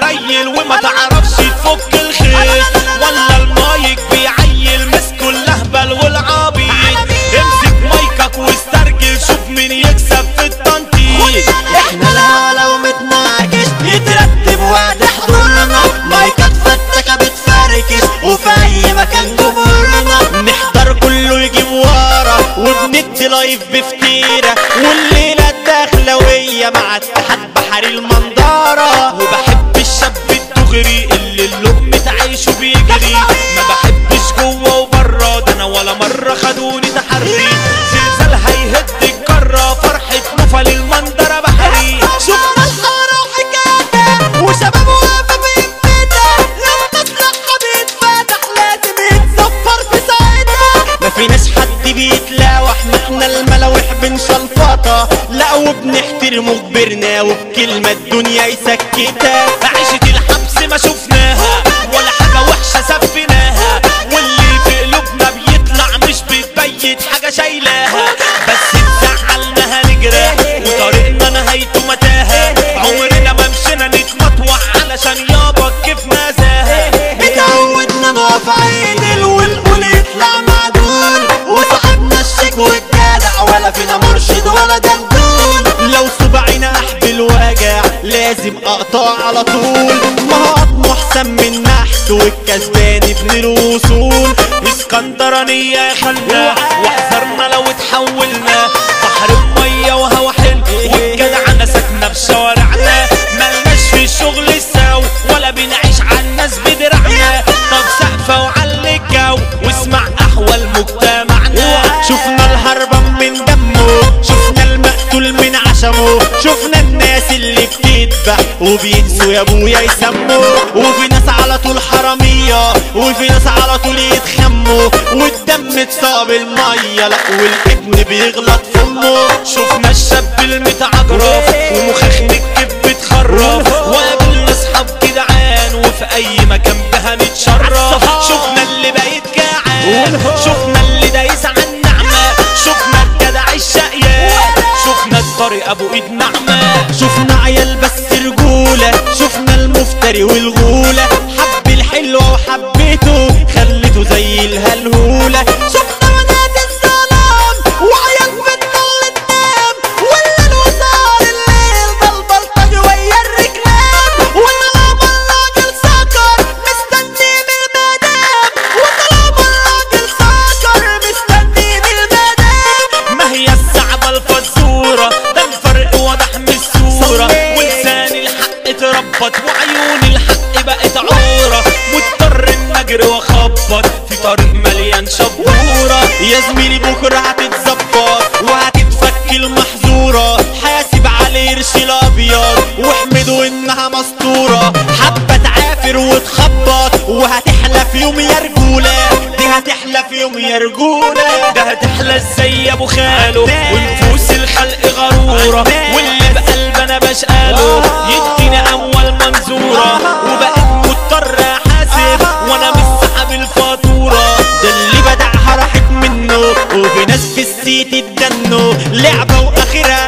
مريل وما تعرفش تفك الخيط ولا المايك بيعيل مسكوا اللهبل والعبيط امسك مايكك واسترجل شوف مين يكسب في التنطيط احنا الهلا ومتناقش يترتب وعد حضورنا مايكات فتكة بتفركش وفي اي مكان جمهورنا نحضر كله يجيب ورا وبندي لايف بفتيرة والليلة الدخلوية مع اتحاد بحري المنظرة وبحب الشاب الدغري اللي اللقمة عايشه بيجري ما بحبش جوه وبره ده انا ولا مرة خدوني تحري زلزال هيهد الكرة فرحة نفل المنظرة بحري شفنا الحارة وحكايتها وشباب واقفة بيمتها لما تلقى بيتفتح لازم يتصفر في ساعتها ما فيناش حد بيتلاوح ما احنا الملاوح بنشلفطها لا وبنحترمه كبرنا وبكلمة الدنيا يسكتها عيشة الحبس ما شفناها ولا حاجة وحشة سفناها واللي في قلوبنا بيطلع مش بتبيت حاجة شايلاها بس اتزعلنا هنجري وطريقنا نهايته متاهة عمرنا ما مشينا نتمطوع علشان يابا كيف مزاها اتعودنا نقف عيدل والقول يطلع معدول وصاحبنا الشيك والجدع ولا فينا مرشد ولا دندون لو صبعنا احبل وجع لازم اقطع على طول ما هو قطمه احسن من نحت والكسبان ابن الوصول اسكندرانية يا خلنا واحذرنا لو اتحولنا بحر المية وهوا حلو والجدعنة ساكنة في شوارعنا ملناش في الشغل السو ولا بنعيش على الناس بدرعنا طب سقفة وعلي الجو واسمع احوال مجتمعنا شفنا الهربان من دمه شفنا المقتول من عشمه شفنا الناس اللي بتذبح وبينسوا يا ابويا يسموا وفي ناس على طول حرامية وفي ناس على طول يتخموا والدم اتصاب المية لا والابن بيغلط في امه شفنا الشاب المتعجرف ومخاخ الكب بتخرف وقابلنا اصحاب جدعان وفي اي مكان بها نتشرف شفنا اللي بقيت جعان شفنا اللي دايس على النعمة شفنا الجدع الشقيان شفنا الطريق ابو ايد نعمة شفنا عيال بس رجولة شفنا المفتري والغولة حب الحلوة وحبيته خليته زي الهلهولة شفنا بنات الظلام وعيال بنت اللي تنام ولا الوصال الليل ده البلطجي ويا الرجلان وطلب الراجل سكر مستني من المدام وطلب الراجل سكر مستني من المدام ما هي الصعبة الفزورة ده الفرق واضح من الصورة ولسان الحق اتربط وعيون الحق بقت عورة مضطر ان اجري واخبط في طريق مليان شبورة يا زميلي بكرة هتتظبط وهتتفك المحظورة حاسب على قرش الابيض واحمدوا انها مستورة حبة تعافر وتخبط وهتحلى في يوم يا رجولة دي هتحلى في يوم يا رجولة ده هتحلى ازاي يا ابو خاله ونفوس الخلق غرورة واللي بقلبنا بشقاله يدينا اول منظورة وبقيت مضطر احاسب وانا مش سحب الفاتورة ده اللي بدعها راحت منه وفي ناس في السيت اتجنوا لعبة واخرها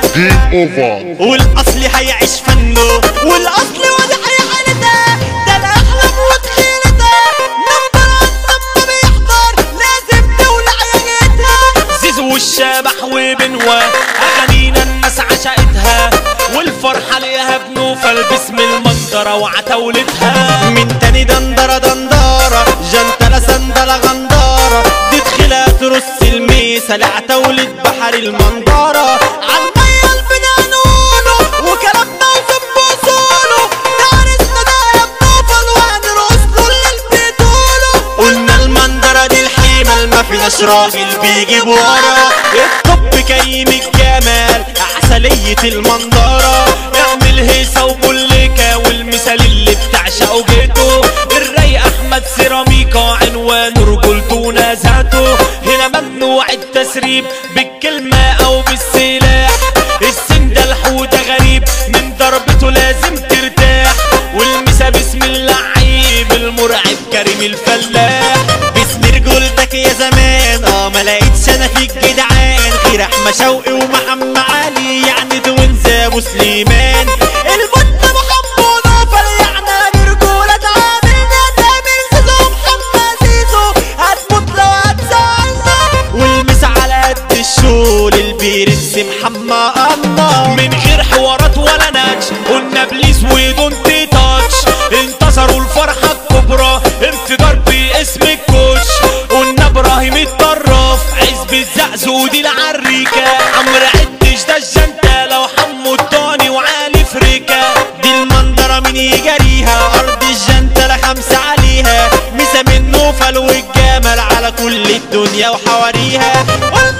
والاصل هيعيش فنه والاصل واضح يا حالته ده الاحلام وتخيلته نمبر عن بيحضر لازم تولع ياجتها زيزو والشبح وبنوة أغانينا الناس عشقتها والفرحة ليها بنوفل باسم المنظرة وعتاولتها من تاني دندرة دندرة جنتلة سندلة غندارة دي تخيلها ترص الميسة لعتاولة بحر المنظرة عالمية البنان نقوله وكلامنا وفي بوصوله دارسنا ده يا بنوفل وهنرقص له اللي بتقوله قلنا المنظرة دي الحيمة ما فيناش راجل بيجيب ورا الطب كريم الجمال عسلية المنظرة اعمل هيصة وبوليكا والمثال اللي بتعشقه جيته الرايق احمد سيراميكا عنوانه رجولته ذاته هنا ممنوع التسريب بالكلمة او بالسلاح السن ده الحوده غريب من ضربته لازم ترتاح والمسا باسم اللعيب المرعب كريم الفلاح باسم رجولتك يا زمان اه ما لقيتش انا فيك جدعان غير احمد شوقي ومحمد علي يعني توينز ابو سليمان المد محمد نوفل يعني جريها ارض الجنتلة خمسة عليها مسا منه فلو الجمل على كل الدنيا وحواريها قلت